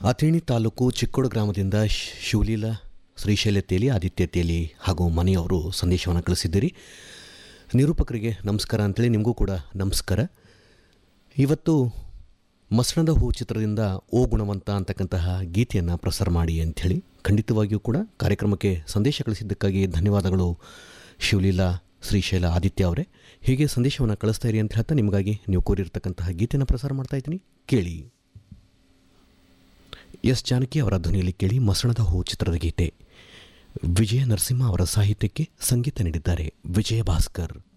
ಅಥೇಣಿ ತಾಲೂಕು ಚಿಕ್ಕೋಡು ಗ್ರಾಮದಿಂದ ಶ್- ಶಿವಲೀಲ ಶ್ರೀಶೈಲ ತೇಲಿ ಆದಿತ್ಯ ತೇಲಿ ಹಾಗೂ ಮನೆಯವರು ಸಂದೇಶವನ್ನು ಕಳಿಸಿದ್ದೀರಿ ನಿರೂಪಕರಿಗೆ ನಮಸ್ಕಾರ ಅಂತೇಳಿ ನಿಮಗೂ ಕೂಡ ನಮಸ್ಕಾರ ಇವತ್ತು ಮಸಣದ ಹೂ ಚಿತ್ರದಿಂದ ಓ ಗುಣವಂತ ಅಂತಕ್ಕಂತಹ ಗೀತೆಯನ್ನು ಪ್ರಸಾರ ಮಾಡಿ ಅಂಥೇಳಿ ಖಂಡಿತವಾಗಿಯೂ ಕೂಡ ಕಾರ್ಯಕ್ರಮಕ್ಕೆ ಸಂದೇಶ ಕಳಿಸಿದ್ದಕ್ಕಾಗಿ ಧನ್ಯವಾದಗಳು ಶಿವಲೀಲಾ ಶ್ರೀಶೈಲ ಆದಿತ್ಯ ಅವರೇ ಹೀಗೆ ಸಂದೇಶವನ್ನು ಕಳಿಸ್ತಾ ಇರಿ ಅಂತ ಹೇಳ್ತಾ ನಿಮಗಾಗಿ ನೀವು ಕೋರಿರ್ತಕ್ಕಂತಹ ಗೀತೆಯನ್ನು ಪ್ರಸಾರ ಮಾಡ್ತಾ ಇದ್ದೀನಿ ಕೇಳಿ ಎಸ್ ಜಾನಕಿ ಅವರ ಧ್ವನಿಯಲ್ಲಿ ಕೇಳಿ ಮಸಣದ ಹೂ ಚಿತ್ರದ ಗೀತೆ ವಿಜಯ ನರಸಿಂಹ ಅವರ ಸಾಹಿತ್ಯಕ್ಕೆ ಸಂಗೀತ ನೀಡಿದ್ದಾರೆ ವಿಜಯ ಭಾಸ್ಕರ್